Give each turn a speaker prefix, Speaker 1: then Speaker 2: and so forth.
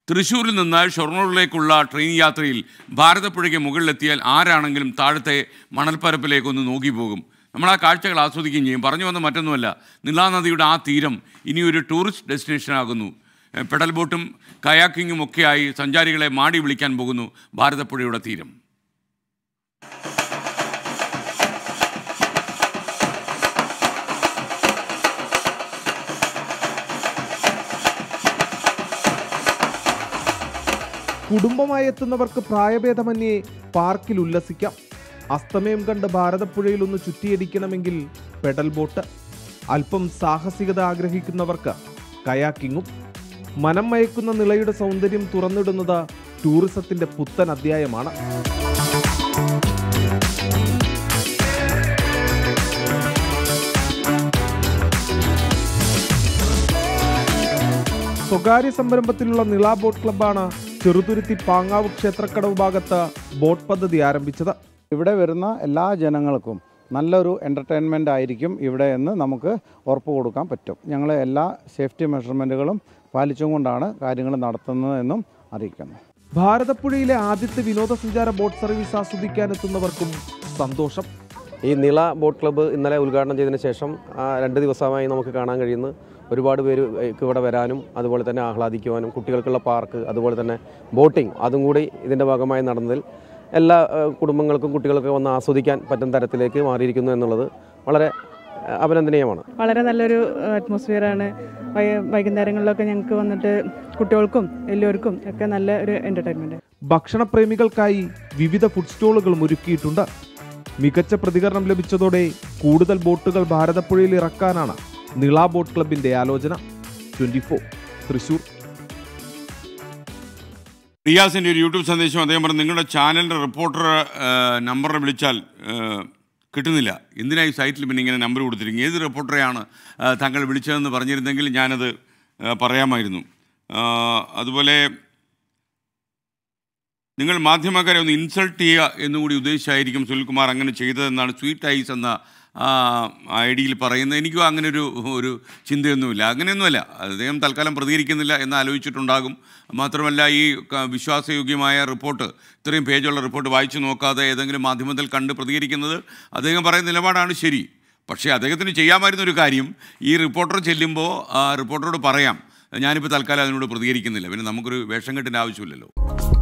Speaker 1: തൃശ്ശൂരിൽ നിന്ന് ഷൊർണൂരിലേക്കുള്ള ട്രെയിൻ യാത്രയിൽ ഭാരതപ്പുഴയ്ക്ക് മുകളിലെത്തിയാൽ ആരാണെങ്കിലും താഴത്തെ മണൽപ്പരപ്പിലേക്കൊന്ന് നോക്കി പോകും നമ്മൾ ആ കാഴ്ചകൾ ആസ്വദിക്കുകയും ചെയ്യും പറഞ്ഞു വന്ന മറ്റൊന്നുമല്ല നിലാനദിയുടെ ആ തീരം ഇനി ഒരു ടൂറിസ്റ്റ് ഡെസ്റ്റിനേഷനാകുന്നു എ, പെഡൽ ബോട്ടും കയാക്കിങ്ങും ഒക്കെയായി സഞ്ചാരികളെ മാടി വിളിക്കാൻ പോകുന്നു ഭാരതപ്പുഴയുടെ തീരം
Speaker 2: കുടുംബമായി എത്തുന്നവർക്ക് പ്രായഭേദമന്യേ പാർക്കിൽ ഉല്ലസിക്കാം അസ്തമയം കണ്ട് ഭാരതപ്പുഴയിൽ ഒന്ന് ചുറ്റിയടിക്കണമെങ്കിൽ പെഡൽ ബോട്ട് അല്പം സാഹസികത ആഗ്രഹിക്കുന്നവർക്ക് കയാക്കിങ്ങും മനം മയക്കുന്ന നിളയുടെ സൗന്ദര്യം തുറന്നിടുന്നത് ടൂറിസത്തിന്റെ പുത്തൻ അധ്യായമാണ് സ്വകാര്യ സംരംഭത്തിലുള്ള നിള ബോട്ട് ക്ലബ്ബാണ് ചെറുതുരുത്തി പാങ്ങാവ് ക്ഷേത്രക്കടവ് ഭാഗത്ത് ബോട്ട് പദ്ധതി ആരംഭിച്ചത്
Speaker 3: ഇവിടെ വരുന്ന എല്ലാ ജനങ്ങൾക്കും നല്ലൊരു എൻ്റർടൈൻമെൻ്റ് ആയിരിക്കും ഇവിടെ എന്ന് നമുക്ക് ഉറപ്പ് കൊടുക്കാൻ പറ്റും ഞങ്ങൾ എല്ലാ സേഫ്റ്റി മെഷർമെൻറ്റുകളും പാലിച്ചുകൊണ്ടാണ് കാര്യങ്ങൾ നടത്തുന്നതെന്നും അറിയിക്കുന്നു
Speaker 2: ഭാരതപ്പുഴയിലെ ആദ്യത്തെ വിനോദസഞ്ചാര ബോട്ട് സർവീസ് ആസ്വദിക്കാനെത്തുന്നവർക്കും സന്തോഷം
Speaker 4: ഈ നിള ബോട്ട് ക്ലബ്ബ് ഇന്നലെ ഉദ്ഘാടനം ചെയ്തതിന് ശേഷം ആ, രണ്ട് ദിവസമായി നമുക്ക് കാണാൻ കഴിയുന്നു ഒരുപാട് പേര് ഏക്ക് ഇവിടെ വരാനും അതുപോലെ തന്നെ ആഹ്ലാദിക്കുവാനും കുട്ടികൾക്കുള്ള പാർക്ക് അതുപോലെ തന്നെ ബോട്ടിംഗ് അതും കൂടി ഇതിൻ്റെ ഭാഗമായി നടന്നതിൽ എല്ലാ ആ, കുടുംബങ്ങൾക്കും കുട്ടികൾക്കും വന്ന് ആസ്വദിക്കാൻ പറ്റുന്ന തരത്തിലേക്ക് മാറിയിരിക്കുന്നു എന്നുള്ളത് വളരെ ആ, അഭിനന്ദനീയമാണ്
Speaker 5: വളരെ നല്ലൊരു അറ്റ്മോസ്ഫിയറാണ് വൈകുന്നേരങ്ങളിലൊക്കെ ഞങ്ങൾക്ക് വന്നിട്ട് കുട്ടികൾക്കും എല്ലാവർക്കും ഒക്കെ നല്ല ഒരു എൻ്റർടൈൻമെൻറ്റ്
Speaker 2: ഭക്ഷണപ്രേമികൾക്കായി വിവിധ ഫുഡ് സ്റ്റോളുകളും ഒരുക്കിയിട്ടുണ്ട് മികച്ച പ്രതികരണം ലഭിച്ചതോടെ കൂടുതൽ ബോട്ടുകൾ ഭാരതപ്പുഴയിൽ ഇറക്കാനാണ് നിള ബോട്ട് ക്ലബിന്റെ ആലോചന ട്വന്റി തൃശൂർ
Speaker 1: റിയാസിൻ്റെ ഒരു യൂട്യൂബ് സന്ദേശം അദ്ദേഹം പറഞ്ഞു നിങ്ങളുടെ ചാനലിൻ്റെ റിപ്പോർട്ടർ നമ്പറിൽ വിളിച്ചാൽ ആ, കിട്ടുന്നില്ല എന്തിനായി സൈറ്റിൽ പിന്നെ ഇങ്ങനെ നമ്പർ കൊടുത്തിരിക്കും ഏത് റിപ്പോർട്ടറെയാണ് ആ, താങ്കൾ വിളിച്ചതെന്ന് പറഞ്ഞിരുന്നെങ്കിൽ ഞാനത് ആ, പറയാമായിരുന്നു ആ, അതുപോലെ നിങ്ങൾ മാധ്യമക്കാരെ ഒന്ന് ഇൻസൾട്ട് ചെയ്യുക എന്നുകൂടി ഉദ്ദേശിച്ചായിരിക്കും സുനിൽകുമാർ അങ്ങനെ ചെയ്തതെന്നാണ് സ്വീറ്റ് ഐസ് എന്ന ഐ ഡിയിൽ പറയുന്നത് എനിക്കും അങ്ങനെ ഒരു ഒരു ചിന്തയൊന്നുമില്ല അങ്ങനെയൊന്നുമല്ല അദ്ദേഹം തൽക്കാലം പ്രതികരിക്കുന്നില്ല എന്ന് ആലോചിച്ചിട്ടുണ്ടാകും മാത്രമല്ല ഈ ക- വിശ്വാസയോഗ്യമായ റിപ്പോർട്ട് ഇത്രയും പേജുള്ള റിപ്പോർട്ട് വായിച്ചു നോക്കാതെ ഏതെങ്കിലും മാധ്യമത്തിൽ കണ്ട് പ്രതികരിക്കുന്നത് അദ്ദേഹം പറയുന്ന നിലപാടാണ് ശരി പക്ഷേ അദ്ദേഹത്തിന് ചെയ്യാമായിരുന്ന ഒരു കാര്യം ഈ റിപ്പോർട്ടർ ചെല്ലുമ്പോൾ ആ റിപ്പോർട്ടറോട് പറയാം ഞാനിപ്പോൾ തൽക്കാലം അതിനോട് പ്രതികരിക്കുന്നില്ല പിന്നെ നമുക്കൊരു വേഷം കെട്ടിൻ്റെ ആവശ്യമില്ലല്ലോ